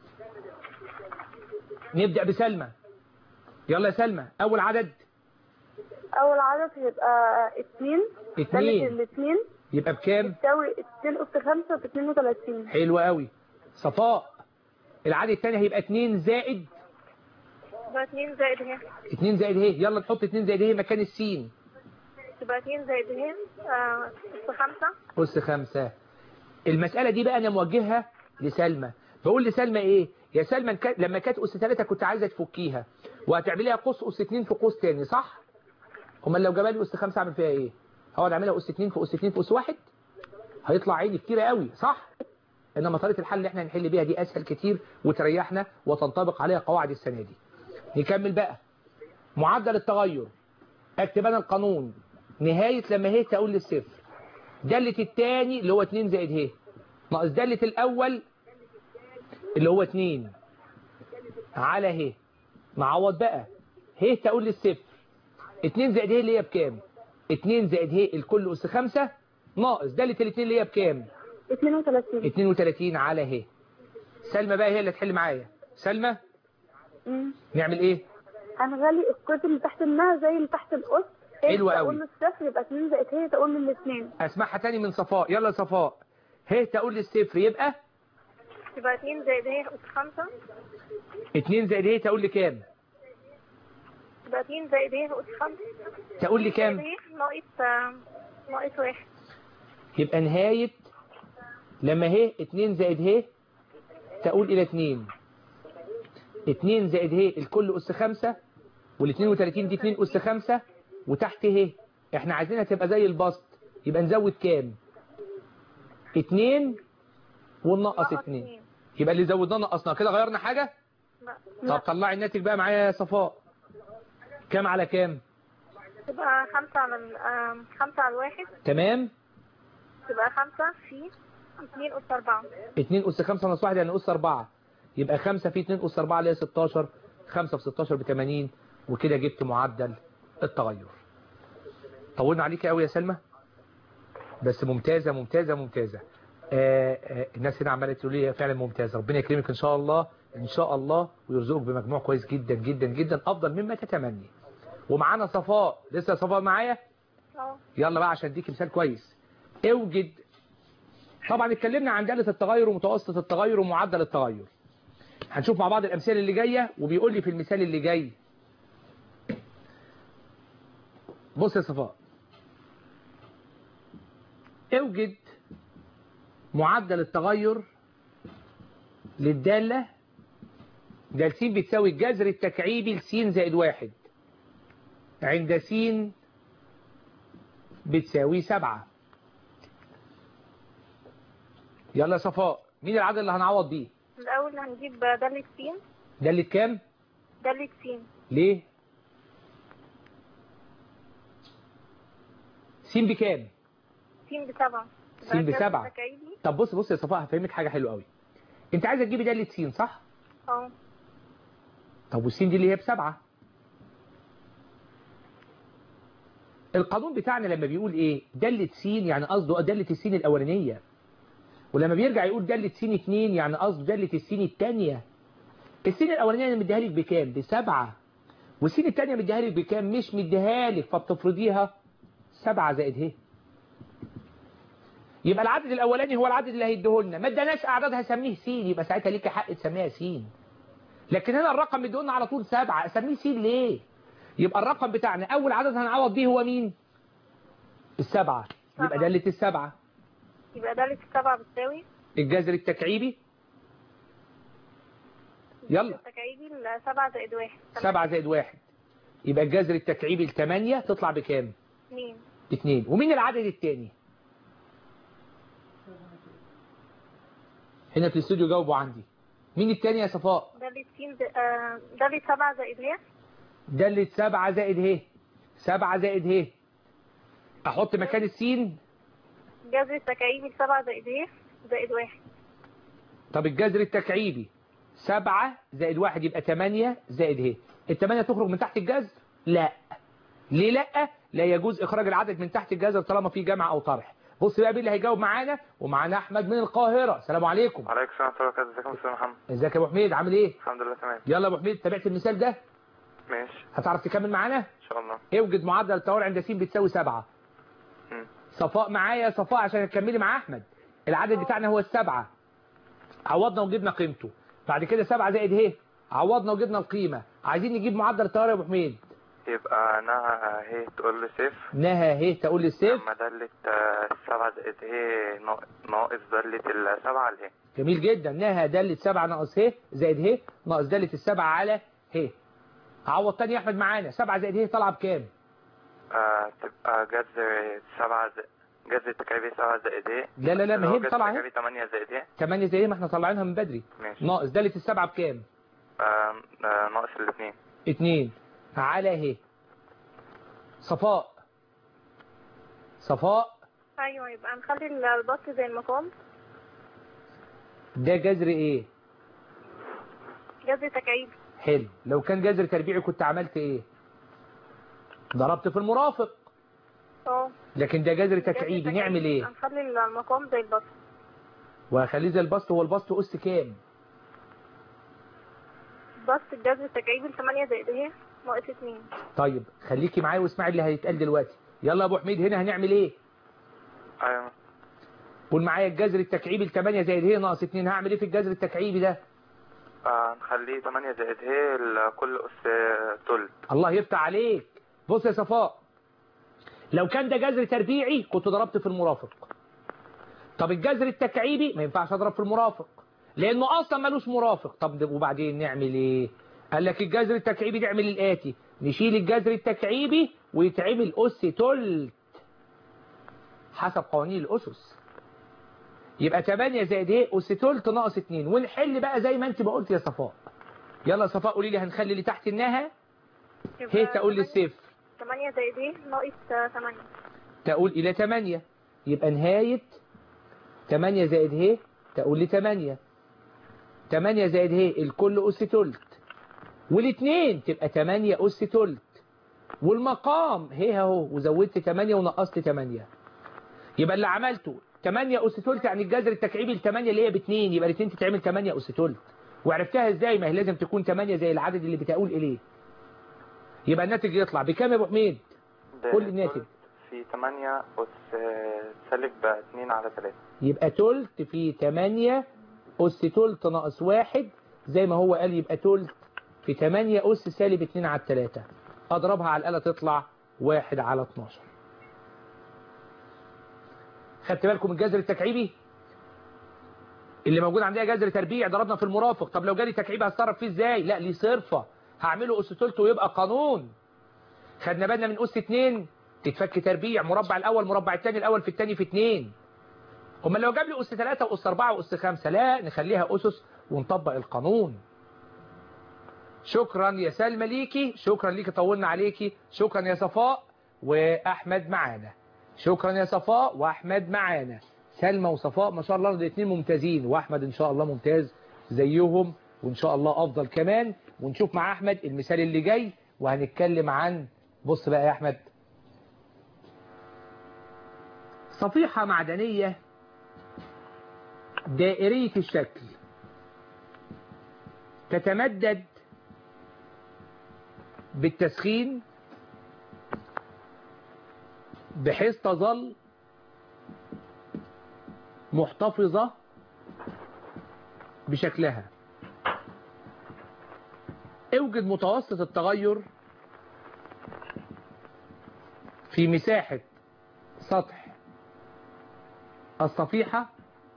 نبدأ بسلمى يلا يا سلمى أول عدد
اول عدد هيبقى اتنين
اتنين.
دالة الاتنين
يبقى بكام
تساوي اتنين اس خمسة باتنين وتلاتين
حلو قوي صفاء العدد الثاني هيبقى 2 زائد
تبقى 2 زائد ه
2 زائد ه يلا نحط 2 زائد ه مكان السين
تبقى 2 زائد ه آه، اس 5
أس خمسة المسألة دي بقى أنا موجهها لسلمى بقول لسلمى إيه يا سلمى إن كان- لما كانت أس ثلاثة كنت عايزة تفكيها وهتعمليها قوس أس اتنين في قوس تاني صح أمال لو جابها لي أس خمسة أعمل فيها إيه هقعد أعملها أس اتنين في أس اتنين في أس واحد هيطلع عيني كتير قوي صح إنما طريقة الحل اللي إحنا هنحل بيها دي أسهل كتير وتريحنا وتنطبق عليها قواعد السنة دي نكمل بقى معدل التغير اكتب أنا القانون نهاية لما هي تقول للصفر دالة التاني اللي هو 2 زائد ه ناقص دالة الأول اللي هو 2 على ه نعوض بقى ه تقول للصفر 2 زائد ه اللي هي بكام 2 زائد ه الكل أس 5 ناقص دالة الاتنين اللي هي بكام
اتنين وتلاتين
32 على ه سلمى بقى هي اللي تحل معايا سلمى
مم.
نعمل ايه
هنغلي القيد اللي تحت منها زي اللي تحت القص
حلو قوي.
تقول له الصفر يبقى اتنين زائد هي تقول له الاتنين
اسمعها تاني من صفاء يلا يا صفاء ه تقول للصفر يبقى
تبقى 2 زائد ه اس 5
2 زائد ه تقول لي كام
تبقى 2 زائد ه اس 5
تقول لي كام
زائد ه ناقص آه، ناقص واحد
يبقى نهاية لما ه 2 زائد ه تقول إلى 2 2 زائد ه الكل أس 5 وال 32 دي 2 أس 5 وتحت ه احنا عايزينها تبقى زي البسط يبقى نزود كام 2 وننقص
ناقص
2
اتنين.
يبقى اللي زودناه نقصناه كده غيرنا حاجة
لا
طب طلعي الناتج بقى معايا يا صفاء كام على كام
تبقى 5 على ال- آه، 5 على الواحد
تمام
تبقى 5 في 2 اس 4
2 أس 5 ناقص 1 يعني أس 4 يبقى 5 في 2 أس 4 اللي هي 16 5 في 16 ب 80 وكده جبت معدل التغير طولنا عليك قوي يا سلمى بس ممتازة ممتازة ممتازة آه آه الناس هنا عمالة تقول لي فعلا ممتازة ربنا يكرمك إن شاء الله إن شاء الله ويرزقك بمجموع كويس جدا جدا جدا أفضل مما تتمني ومعانا صفاء لسه صفاء معايا
اه
يلا بقى عشان اديك مثال كويس اوجد طبعا اتكلمنا عن دالة التغير ومتوسط التغير ومعدل التغير هنشوف مع بعض الامثله اللي جايه وبيقول لي في المثال اللي جاي بص يا صفاء اوجد معدل التغير للدالة ده س بتساوي الجذر التكعيبي لس زائد واحد عند س بتساوي سبعة يلا يا صفاء مين العدد اللي هنعوض بيه
الأول هنجيب دالة س
دالة كام
دالة س
ليه س بكام
س بسبعة
س بسبعة
تكعيبي
طب بص بص يا صفاء هفهمك حاجة حلوة قوي انت عايزة تجيبي دالة س صح
اه
طب والسين دي اللي هي بسبعة القانون بتاعنا لما بيقول ايه دالة س يعني قصده دالة السين الأولانية ولما بيرجع يقول دالة س اتنين يعني قصده دالة السين التانية السين الأولانية انا مديها لك بكام بسبعة والسين التانية مديها لك بكام مش مديها لك فبتفرضيها سبعة زائد ه يبقى العدد الأولاني هو العدد اللي هيديه لنا ما اداناش أعداد هسميه س يبقى ساعتها ليك حق تسميها س لكن هنا الرقم مديهولنا على طول سبعة اسميه س ليه يبقى الرقم بتاعنا أول عدد هنعوض بيه هو مين السبعة يبقى
سبعة.
دالة السبعة
يبقى دالة السبعة بتساوي
الجذر التكعيبي يلا
التكعيبي السبعة زائد واحد
سبعة زائد واحد يبقى الجذر التكعيبي الثمانية تطلع بكام
اتنين
اتنين ومين العدد التاني هنا في الاستوديو جاوبوا عندي مين التاني يا صفاء
دالة س ز- آه، دالة سبعة زائد ه
دالة سبعة زائد ه سبعة زائد ه احط مكان السين
جذر التكعيبي السبعة زائد ه زائد واحد
طب الجذر التكعيبي سبعة زائد واحد يبقى تمانية زائد ه التمانية تخرج من تحت الجذر لا ليه لا لا يجوز اخراج العدد من تحت الجذر طالما في جمع او طرح بص بقى مين اللي هيجاوب معانا ومعانا احمد من القاهره السلام عليكم
وعليكم السلام ورحمة الله وبركاته ازيكم يا استاذ محمد
ازيك يا ابو حميد عامل ايه
الحمد لله تمام
يلا يا ابو حميد تابعت المثال ده
ماشي
هتعرف تكمل معانا
ان شاء الله
اوجد معدل التوالي عند س بتساوي 7
مم.
صفاء معايا يا صفاء عشان تكملي مع احمد العدد بتاعنا هو السبعة عوضنا وجبنا قيمته بعد كده 7 زائد ه عوضنا وجبنا القيمة عايزين نجيب معدل التوالي يا ابو حميد
يبقى نها هي تقول لي صفر
نهى ه تقول للصفر
لما دلت آه، السبعة زائد هي نا- ناقص دلت السبعة اللي هي
جميل جدا نهى دالة 7 ناقص ه زائد ه ناقص دالة السبعة على ه عوض تاني يا احمد معانا 7 زائد ه طالعه بكام
آه، تبقى جذر سبعة زائد جذر تكعيبي سبعة زائد هي
لا لا لا ما هي طالعه اهي
تكعيبي تمانية زائد هي
8 زائد ه ما احنا طالعينها من بدري
ماشي
ناقص دالة السبعة بكام
آه، آه، ناقص الاتنين
2 على ه صفاء صفاء
ايوه يبقى نخلي البسط زي المقام
ده جذر ايه
جذر تكعيب
حلو لو كان جذر تربيعي كنت عملت ايه ضربت في المرافق
اه
لكن ده جذر
جذر
تكعيبي نعمل ايه
هنخلي المقام زي البسط
وهخليه زي البسط هو البسط اس كام
بسط الجذر التكعيبي 8 زائد هي ناقص 2
طيب خليكي معايا واسمعي اللي هيتقال دلوقتي يلا يا ابو حميد هنا هنعمل ايه
ايوه
قول معايا الجذر التكعيبي ال 8 زائد ه ناقص 2 هعمل ايه في الجذر التكعيبي ده
آه، نخليه تمانية زائد هي لكل أس آه، تلت
الله يفتح عليك بص يا صفاء لو كان ده جذر تربيعي كنت ضربت في المرافق طب الجذر التكعيبي ما ينفعش اضرب في المرافق لانه اصلا ملوش مرافق طب ده- وبعدين نعمل ايه قال لك الجذر التكعيبي نعمل الاتي نشيل الجذر التكعيبي ويتعمل اس تلت حسب قوانين الاسس يبقى 8 زائد ايه اس تلت ناقص 2 ونحل بقى زي ما انت ما قلت يا صفاء يلا يا صفاء قولي لي هنخلي اللي تحت النها هي تقول للصفر
8 زائد هي ناقص 8
تقول إلى 8 يبقى نهاية 8 زائد ه تقول لي 8 8 زائد ه الكل أس تلت والاثنين تبقى 8 أس تلت والمقام ه اهو وزودت 8 ونقصت 8 يبقى اللي عملته 8 أس تلت يعني الجذر التكعيبي ل 8 اللي هي ب 2 يبقى الاثنين تتعمل 8 أس تلت وعرفتها ازاي ما هي لازم تكون 8 زي العدد اللي بتقول إليه يبقى الناتج يطلع بكام يا ابو حميد
ده
كل الناتج.
في تمانية أس آه، سالب اتنين على تلاتة
يبقى تلت في 8 أس تلت ناقص واحد زي ما هو قال يبقى تلت في 8 أس سالب 2 على 3 أضربها على الآلة تطلع واحد على 12 خدت بالكم من الجذر التكعيبي اللي موجود عندنا جذر تربيع ضربنا في المرافق طب لو جالي تكعيبي هتصرف فيه ازاي لا ليه صرفة هعمله أس تلت ويبقى قانون خدنا بالنا من أس 2 تتفك تربيع مربع الأول مربع الثاني الأول في الثاني في 2 هما لو جاب لي أس 3 وأس 4 وأس 5 لا نخليها أسس ونطبق القانون شكرا يا سلمى ليكي شكرا ليكي طولنا عليكي شكرا يا صفاء وأحمد معانا شكرا يا صفاء وأحمد معانا سلمى وصفاء ما شاء الله الاثنين ممتازين وأحمد إن شاء الله ممتاز زيهم وإن شاء الله أفضل كمان ونشوف مع أحمد المثال اللي جاي وهنتكلم عن بص بقى يا أحمد صفيحة معدنية دائرية الشكل تتمدد بالتسخين بحيث تظل محتفظة بشكلها اوجد متوسط التغير في مساحة سطح الصفيحة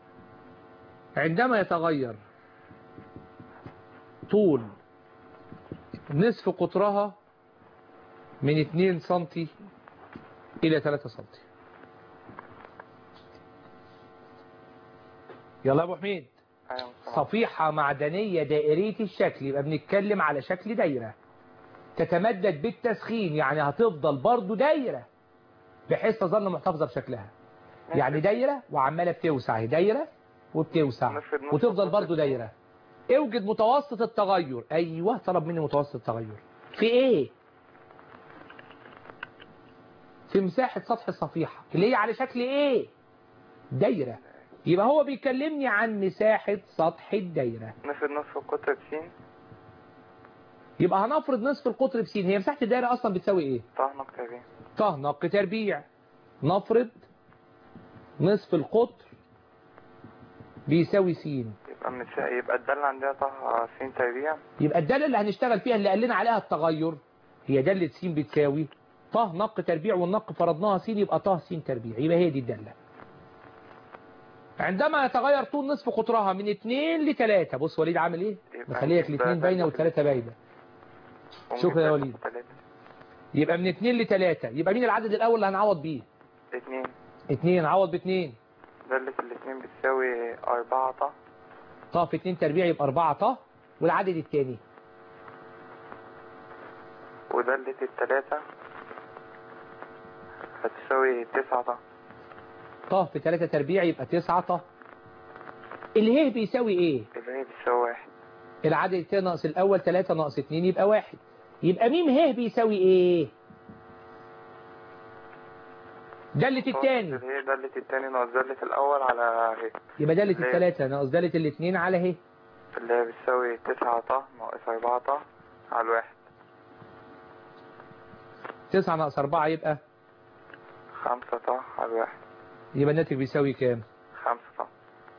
عندما يتغير طول نصف قطرها من 2 سنتي إلى 3 سنتي يلا يا أبو حميد
أيوة طبعا.
صفيحة معدنية دائرية الشكل يبقى بنتكلم على شكل دايرة تتمدد بالتسخين يعني هتفضل برضو دايرة بحيث تظل محتفظة بشكلها يعني دايرة وعمالة بتوسع هي دايرة وبتوسع
نفرض نص
وتفضل
قطر
برضو دايرة اوجد متوسط التغير ايوه طلب مني متوسط التغير في ايه في مساحة سطح الصفيحة اللي هي على شكل ايه دايرة يبقى هو بيكلمني عن مساحة سطح الدايرة
نفرض نصف القطر بسين
يبقى هنفرض نصف القطر بسين هي مساحة الدايرة أصلا بتساوي إيه؟
طه نقطة بين
ط نق تربيع نفرض نصف القطر بيساوي س
يبقى مسا... يبقى الدالة عندها طه سين تربيع
يبقى الدالة اللي هنشتغل فيها اللي قال لنا عليها التغير هي دالة س بتساوي ط نق تربيع والنق فرضناها س يبقى ط س تربيع يبقى هي دي الدالة عندما يتغير طول نصف قطرها من 2 ل 3 بص وليد عامل ايه
يبقى
مخليك
نجيب
الاثنين
بقى
باينه
دالة
والثلاثه باينه
ونجيب
شكرا يا
دالة
وليد.
تلاتة.
يبقى من 2 ل 3 يبقى مين العدد الاول اللي هنعوض بيه
اتنين
2 عوض ب 2
دالة الاتنين بتساوي أربعة طه
ط في 2 تربيع يبقى 4 ط والعدد الثاني
ودالة التلاتة هتساوي تسعة طه
ط في 3 تربيع يبقى 9 ط الهيه بيساوي ايه
اللي هي بتساوي واحد
العدد الثاني ناقص الاول 3 ناقص 2 يبقى 1 يبقى ميم ه بيساوي ايه دالة الثاني
اللي هي دالة التاني ناقص دالة الأول على هي
يبقى دالة
ليه؟
الثلاثة ناقص دالة الاثنين على هي
اللي هي بتساوي تسعة طه ناقص أربعة طه على الواحد
9 ناقص 4 يبقى
خمسة طه على الواحد
يبقى الناتج بيساوي كام
خمسة طه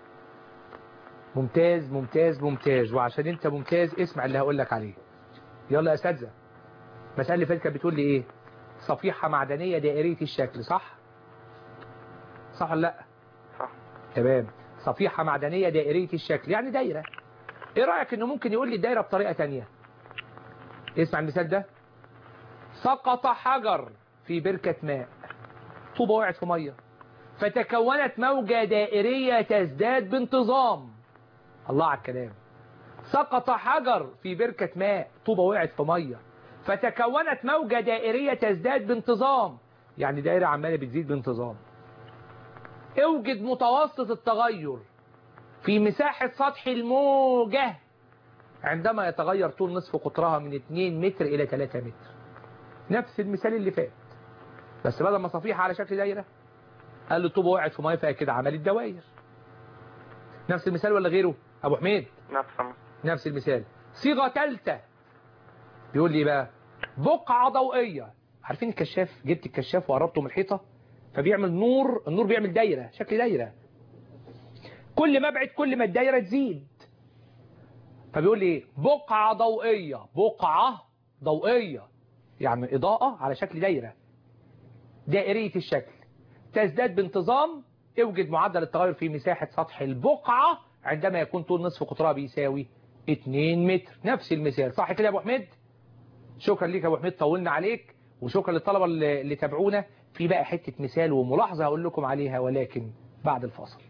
ممتاز ممتاز ممتاز وعشان انت ممتاز اسمع اللي هقول لك عليه يلا يا اساتذه المساله اللي فاتت كانت بتقول لي ايه صفيحه معدنيه دائريه الشكل صح صح ولا لا
صح
تمام صفيحه معدنيه دائريه الشكل يعني دايره ايه رايك انه ممكن يقول لي الدايره بطريقه تانية اسمع المثال ده سقط حجر في بركه ماء طوبه وقعت في ميه فتكونت موجة دائرية تزداد بانتظام الله على الكلام سقط حجر في بركة ماء طوبة وقعت في مية فتكونت موجة دائرية تزداد بانتظام يعني دائرة عمالة بتزيد بانتظام اوجد متوسط التغير في مساحة سطح الموجة عندما يتغير طول نصف قطرها من 2 متر إلى 3 متر نفس المثال اللي فات بس بدل ما صفيحة على شكل دايرة قال له الطوبة وقعت في ميه فكده عملت دواير نفس المثال ولا غيره ابو حميد
نفس
نفس المثال صيغه ثالثه بيقول لي بقى بقعه ضوئيه عارفين الكشاف جبت الكشاف وقربته من الحيطه فبيعمل نور النور بيعمل دايره شكل دايره كل ما ابعد كل ما الدايره تزيد فبيقول لي ايه بقعه ضوئيه بقعه ضوئيه يعني اضاءه على شكل دايره دائريه الشكل تزداد بانتظام اوجد معدل التغير في مساحة سطح البقعة عندما يكون طول نصف قطرها بيساوي 2 متر نفس المثال صح كده يا ابو حميد شكرا ليك يا ابو حميد طولنا عليك وشكرا للطلبة اللي اللي تابعونا في بقى حتة مثال وملاحظة هقول لكم عليها ولكن بعد الفاصل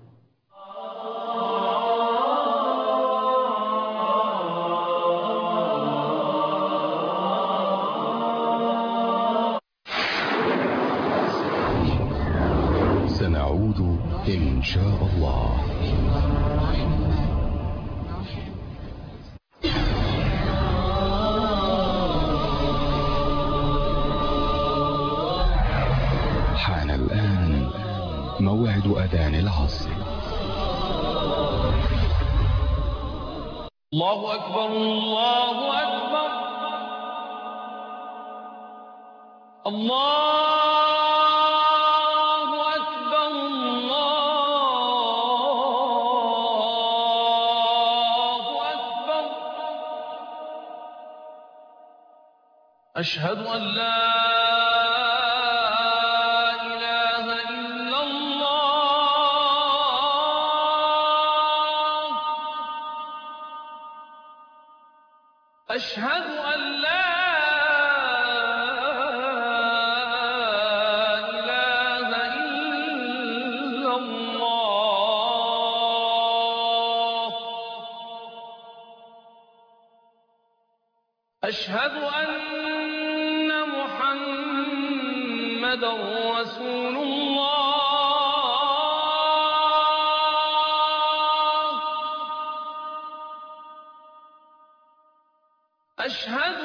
سنعود إن شاء الله حان الآن موعد أذان العصر
الله أكبر الله أكبر الله أكبر الله أكبر أشهد أن لا إله إلا الله أشهد أن لا إله إلا الله أشهد أن محمدا رسول الله أشهد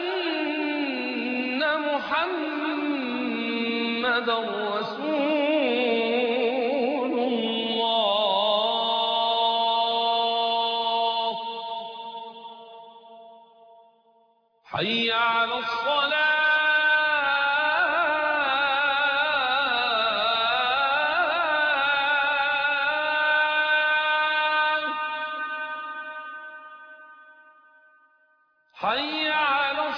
أن محمدا رسول حي على الصلاة حي على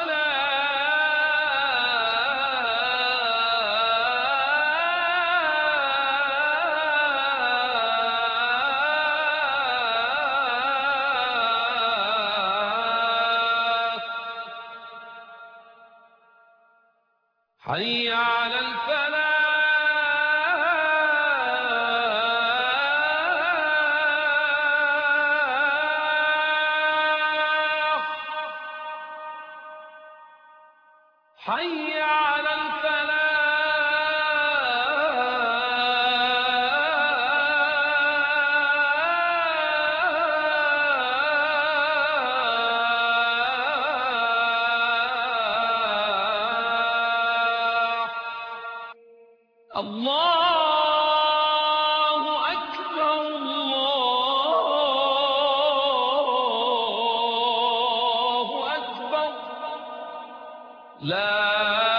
الصلاة حي على الفلاح حي على الفلاح الله أكبر الله أكبر لا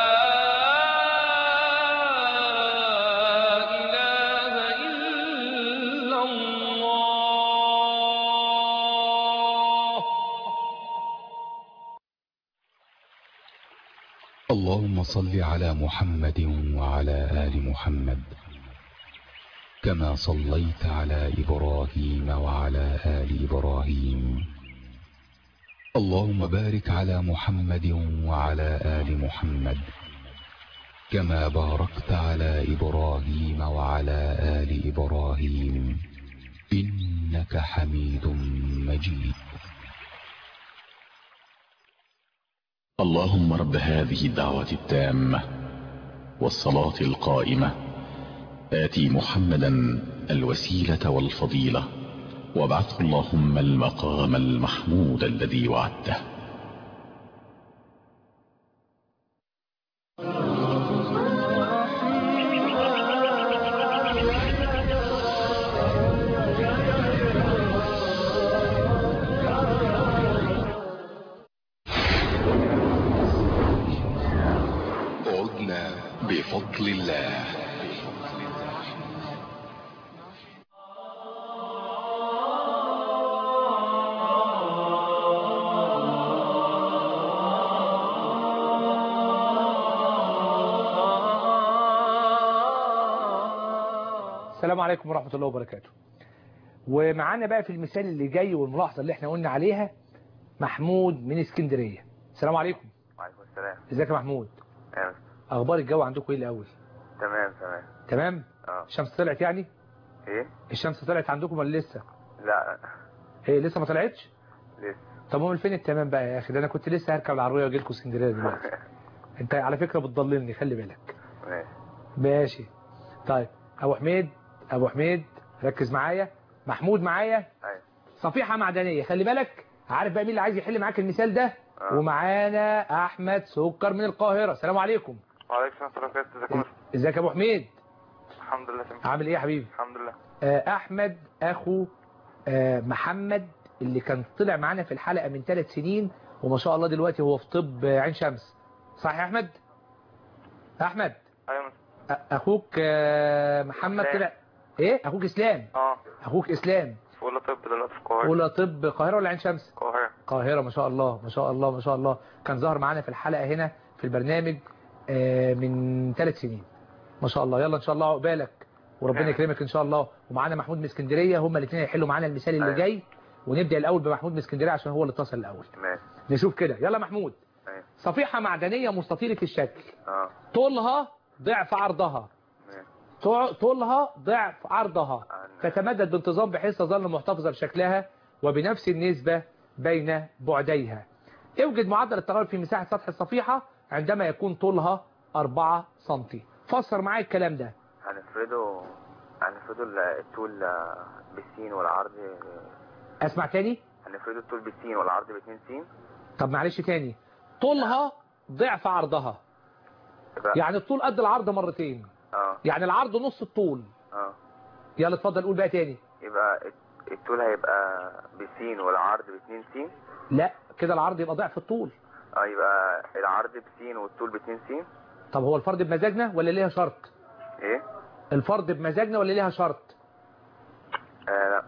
إله إلا الله
اللهم صل على محمد وعلى آل محمد كما صليت على إبراهيم وعلى آل إبراهيم اللهم بارك على محمد وعلى آل محمد كما باركت على إبراهيم وعلى آل إبراهيم إنك حميد مجيد
اللهم رب هذه الدعوة التامة والصلاة القائمة آتي محمدا الوسيلة والفضيلة وابعثه اللهم المقام المحمود الذي وعدته
عدنا بفضل الله
السلام عليكم ورحمة الله وبركاته ومعانا بقى في المثال اللي جاي والملاحظة اللي احنا قلنا عليها محمود من اسكندرية السلام عليكم
وعليكم السلام
ازيك يا محمود
ايوه
اخبار الجو عندكم ايه الاول
تمام تمام
تمام
اه
الشمس طلعت يعني
ايه
الشمس طلعت عندكم ولا لسه
لا
ايه لسه ما طلعتش
لسه
طب امال فين التمام بقى يا اخي ده انا كنت لسه هركب العربيه واجي لكم اسكندريه دلوقتي انت على فكره بتضللني خلي بالك
ماشي
ماشي طيب ابو حميد ابو حميد ركز معايا محمود معايا
ايوه
صفيحه معدنيه خلي بالك عارف بقى مين اللي عايز يحل معاك المثال ده
آه.
ومعانا احمد سكر من القاهره السلام عليكم
وعليكم السلام ورحمة الله وبركاته ازيكم
ازيك يا ابو حميد
الحمد لله تمام
عامل ايه يا حبيبي
الحمد لله
آه، احمد اخو آه، محمد اللي كان طلع معانا في الحلقة من ثلاث سنين وما شاء الله دلوقتي هو في طب آه، عين شمس صح يا احمد احمد
ايوه
أ- اخوك آه، محمد
إسلام.
طلع ايه اخوك اسلام
اه
اخوك اسلام
في اولى طب دلوقتي في القاهرة
اولى طب القاهرة ولا عين شمس
القاهرة
القاهرة ما شاء الله ما شاء الله ما شاء الله كان ظهر معانا في الحلقة هنا في البرنامج آه، من ثلاث سنين ما شاء الله يلا ان شاء الله عقبالك وربنا
آمين.
يكرمك ان شاء الله ومعانا محمود من اسكندريه هما الاثنين هيحلوا معانا المثال اللي
أيوة.
جاي ونبدا الاول بمحمود من اسكندريه عشان هو اللي اتصل الاول
ماشي
نشوف كده يلا محمود
ايوه
صفيحه معدنيه مستطيله الشكل
اه
طولها ضعف عرضها
ماشي
طو- طولها ضعف عرضها
آه.
تتمدد بانتظام بحيث تظل محتفظة بشكلها وبنفس النسبة بين بعديها اوجد معدل التغير في مساحة سطح الصفيحة عندما يكون طولها 4 سم فسر معايا الكلام ده
هنفرده هنفرده ال- الطول آه، بالسين والعرض
اسمع تاني
هنفرده الطول بالسين والعرض باتنين سين
طب معلش تاني طولها ضعف عرضها
يبقى
يعني الطول قد العرض مرتين
اه
يعني العرض نص الطول
اه
يلا اتفضل قول بقى تاني
يبقى الت- الطول هيبقى بالسين والعرض باتنين سين
لا كده العرض يبقى ضعف الطول
اه يبقى العرض بسين والطول باتنين سين
طب هو الفرض بمزاجنا ولا ليها شرط
ايه
الفرض بمزاجنا ولا ليها شرط
آه لا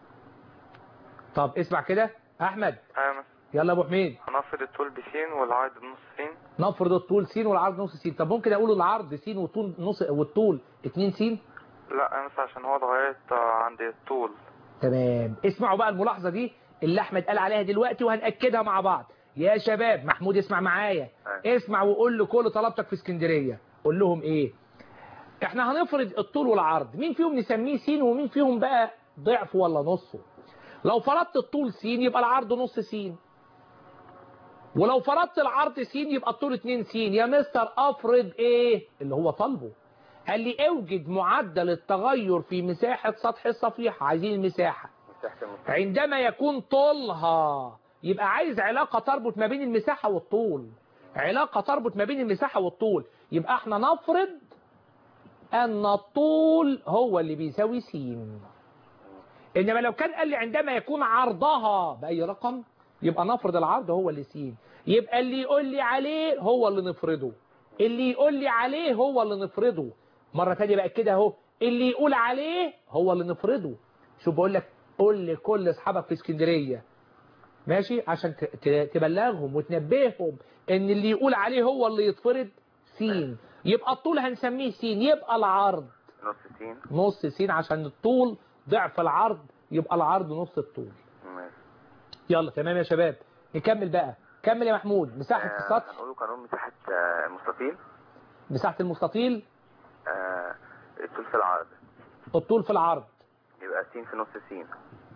طب اسمع كده احمد
ايوه
يلا يا ابو حميد
هنفرض الطول بسين والعرض بنص سين
نفرض الطول س والعرض نص س طب ممكن اقول العرض س والطول نص والطول 2 س
لا انا بس عشان هو اتغيرت آه، عند الطول
تمام اسمعوا بقى الملاحظه دي اللي احمد قال عليها دلوقتي وهنأكدها مع بعض يا شباب محمود اسمع معايا
أيوة.
اسمع وقول لكل طلبتك في اسكندريه قول لهم ايه احنا هنفرض الطول والعرض مين فيهم نسميه س ومين فيهم بقى ضعف ولا نصه لو فرضت الطول س يبقى العرض نص س ولو فرضت العرض س يبقى الطول 2 س يا مستر افرض ايه اللي هو طالبه قال لي اوجد معدل التغير في مساحة سطح الصفيحة عايزين المساحة
مساحة المساحة
عندما يكون طولها يبقى عايز علاقة تربط ما بين المساحة والطول علاقة تربط ما بين المساحة والطول يبقى احنا نفرض ان الطول هو اللي بيساوي س انما لو كان قال لي عندما يكون عرضها باي رقم يبقى نفرض العرض هو اللي س يبقى اللي يقول لي عليه هو اللي نفرضه اللي يقول لي عليه هو اللي نفرضه مرة تانية بقى كده اهو اللي يقول عليه هو اللي نفرضه شوف بقول لك قول لكل اصحابك في اسكندرية ماشي عشان ت- ت- تبلغهم وتنبههم ان اللي يقول عليه هو اللي يتفرض سين يبقى الطول هنسميه سين يبقى العرض
نص سين
نص سين عشان الطول ضعف العرض يبقى العرض نص الطول
ماشي
يلا تمام يا شباب نكمل بقى كمل يا محمود مساحة
آه،
السطح
هنقوله قانون مساحة آه، المستطيل
مساحة المستطيل
آه، الطول في العرض
الطول في العرض
يبقى سين في نص سين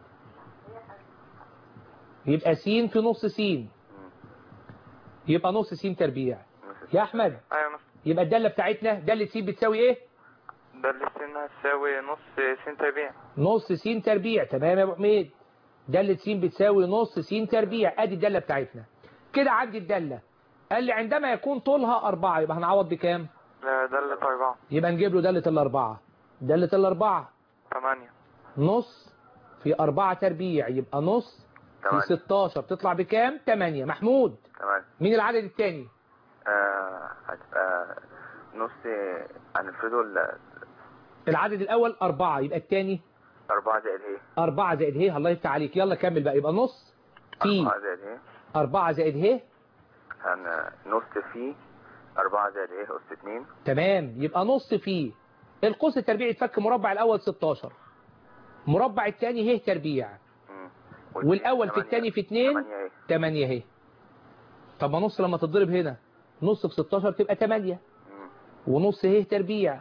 يبقى س في نص س يبقى نص س تربيع
نص
يا احمد
ايوه نص
يبقى الدالة بتاعتنا دالة س بتساوي ايه
ده اللي سين هتساوي نص سين تربيع
نص س تربيع تمام يا ابو حميد دالة س بتساوي نص س تربيع ادي الدالة بتاعتنا كده عندي الدالة قال لي عندما يكون طولها أربعة يبقى هنعوض بكام
لا ده اللي أربعة
يبقى نجيب له دالة الأربعة دالة الأربعة
ثمانية
نص في أربعة تربيع يبقى نص في
تمانية
16 تطلع بكام 8 محمود
تمام
مين العدد الثاني
آه هتبقى نص هنفرده ال-
العدد الأول أربعة يبقى الثاني
أربعة زائد هي
أربعة زائد ه الله يفتح عليك يلا كمل بقى يبقى نص في
أربعة زائد هي
أربعة زائد ه
هن نص في أربعة زائد هي أس اتنين
تمام يبقى نص في القوس التربيع يتفك مربع الأول 16 مربع الثاني ه تربيع
مم.
والأول في
تمانية-
الثاني في 2
تمانية هي
8 ه طب ما نص لما تتضرب هنا نص في 16 تبقى 8
مم.
ونص ه تربيع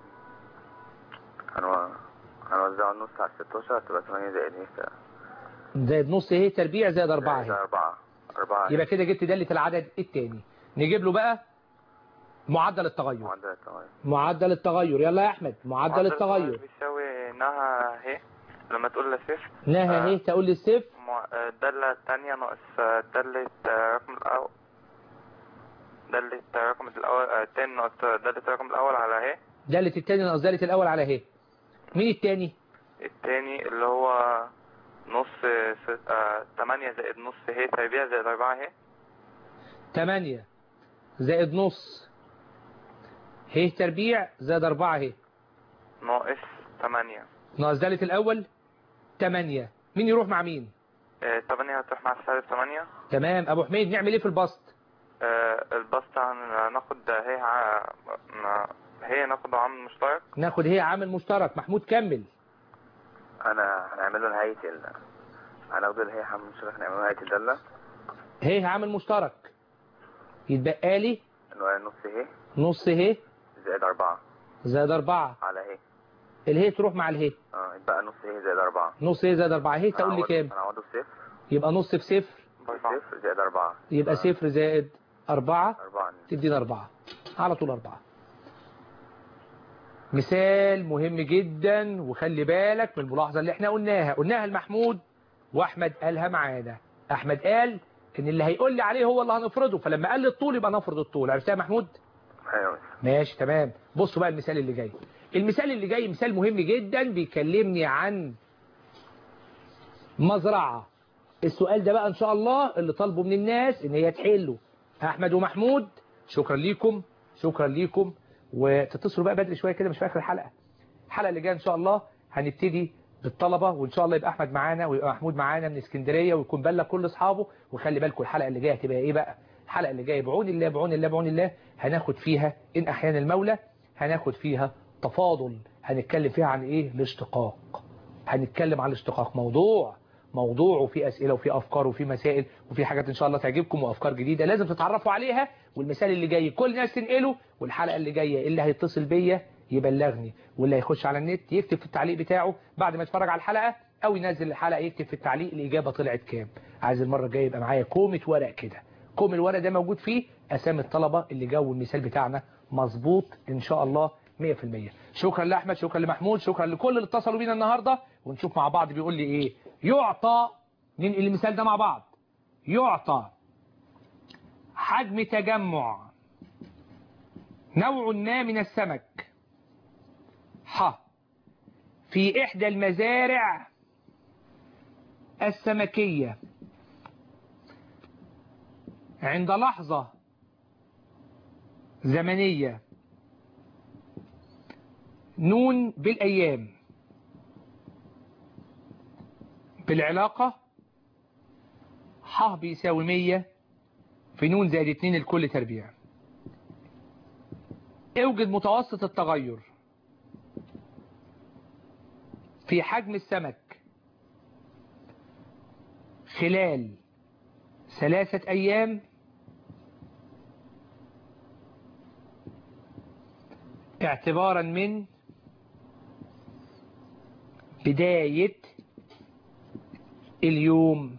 هنو- هنوزعه النص على الستاشر هتبقى تمانية زائد هي ف-
زائد نص ه تربيع زائد 4
زائد
ه
أربعة أربعة
يبقى كده جبت دالة العدد الثاني نجيب له بقى معدل التغير
معدل التغير
معدل التغير يلا يا أحمد معدل التغير
بيساوي نها هي لما تقول لصفر
نهى
آه.
ه تقول لي الصفر
مع- آه، الدالة التانية ناقص آه، دالة آه، رقم الأول دالة آه، رقم الأول آه، التاني ناقص آه، دالة الرقم الأول على هي
دالة الثاني ناقص دالة الأول على ه مين الثاني
التاني اللي هو نص آه، س- آه، تمانية زائد نص هي تربيع زائد أربعة هي
8 زائد نص ه تربيع زائد 4 ه
ناقص تمانية
ناقص دالة الأول 8 مين يروح مع مين
آه، تمانية هتروح مع سالب تمانية
تمام أبو حميد نعمل إيه في البسط
آه، البسط هن- هناخد هي ع- نا- هي ناخد عامل مشترك
ناخد هي عامل مشترك محمود كمل
أنا هنعمله نهاية ال هناخد اللي هي عامل مشترك نعمله نهاية الدالة
هي عامل مشترك يتبقى لي
اللي هو نص هي
نص ه
زائد أربعة
زائد 4
على هي
الهي تروح مع الهي
اه يبقى نص هي زائد أربعة
نص ه زائد 4 هي تقول لي
هنعوض-
كام
هنعوضه بصفر
يبقى نص في صفر
صفر زائد أربعة
يبقى صفر زائد 4
أربعة
تدينا أربعة على طول أربعة مثال مهم جدا وخلي بالك من الملاحظة اللي احنا قلناها قلناها لمحمود وأحمد قالها معانا أحمد قال إن اللي هيقول لي عليه هو اللي هنفرضه فلما قال لي الطول يبقى نفرض الطول عرفتها يا محمود؟
أيوة
ماشي تمام بصوا بقى المثال اللي جاي المثال اللي جاي مثال مهم جدا بيكلمني عن مزرعة السؤال ده بقى ان شاء الله اللي طالبه من الناس ان هي تحله احمد ومحمود شكرا ليكم شكرا ليكم وتتصلوا بقى بدري شويه كده مش في اخر الحلقه الحلقه اللي جايه ان شاء الله هنبتدي بالطلبه وان شاء الله يبقى احمد معانا ويبقى محمود معانا من اسكندريه ويكون بلغ كل اصحابه وخلي بالكم الحلقه اللي جايه هتبقى ايه بقى الحلقه اللي جايه بعون الله بعون الله بعون الله هناخد فيها ان احيان المولى هناخد فيها تفاضل هنتكلم فيها عن ايه الاشتقاق هنتكلم عن الاشتقاق موضوع موضوع وفي أسئلة وفي أفكار وفي مسائل وفي حاجات إن شاء الله تعجبكم وأفكار جديدة لازم تتعرفوا عليها والمثال اللي جاي كل الناس تنقله والحلقة اللي جاية اللي هيتصل بيا يبلغني واللي هيخش على النت يكتب في التعليق بتاعه بعد ما يتفرج على الحلقة أو ينزل الحلقة يكتب في التعليق الإجابة طلعت كام عايز المرة الجاية يبقى معايا كومة ورق كده كوم الورق ده موجود فيه أسامي الطلبة اللي جو المثال بتاعنا مظبوط إن شاء الله 100% شكرا لأحمد شكرا لمحمود شكرا لكل اللي اتصلوا بينا النهاردة ونشوف مع بعض بيقول لي إيه يعطى ننقل المثال ده مع بعض يعطى حجم تجمع نوع ما من السمك ح في إحدى المزارع السمكية عند لحظة زمنية نون بالأيام بالعلاقة ح بيساوي 100 في نون زائد 2 الكل تربيع اوجد متوسط التغير في حجم السمك خلال ثلاثة أيام اعتبارا من بداية اليوم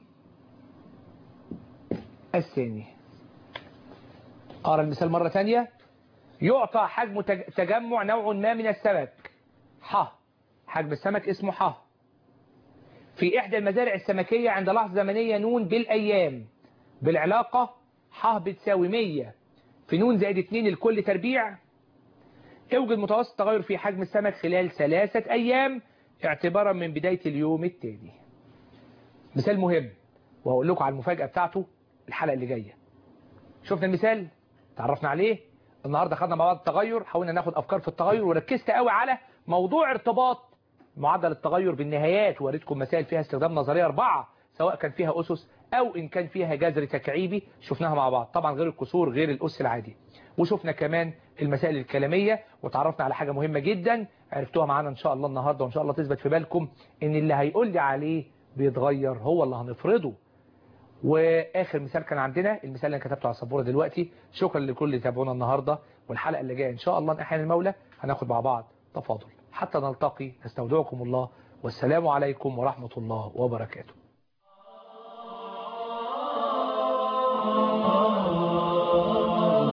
الثاني أرى المثال مرة ثانية يعطى حجم تجمع نوع ما من السمك ح حجم السمك اسمه ح في إحدى المزارع السمكية عند لحظة زمنية نون بالأيام بالعلاقة ح بتساوي 100 في نون زائد 2 الكل تربيع اوجد متوسط تغير في حجم السمك خلال ثلاثة أيام اعتبارا من بداية اليوم التالي مثال مهم وهقول لكم على المفاجأة بتاعته الحلقة اللي جاية شفنا المثال تعرفنا عليه النهاردة خدنا مع بعض التغير حاولنا ناخد أفكار في التغير وركزت قوي على موضوع ارتباط معدل التغير بالنهايات ووريتكم مسائل فيها استخدام نظرية أربعة سواء كان فيها أسس أو إن كان فيها جذر تكعيبي شفناها مع بعض طبعا غير الكسور غير الأس العادي وشفنا كمان المسائل الكلامية وتعرفنا على حاجة مهمة جدا عرفتوها معانا إن شاء الله النهاردة وإن شاء الله تثبت في بالكم إن اللي هيقول لي عليه بيتغير هو اللي هنفرضه واخر مثال كان عندنا المثال اللي انا كتبته على السبوره دلوقتي شكرا لكل اللي تابعونا النهارده والحلقه اللي جايه ان شاء الله احيان المولى هناخد مع بعض تفاضل حتى نلتقي نستودعكم الله والسلام عليكم ورحمه الله وبركاته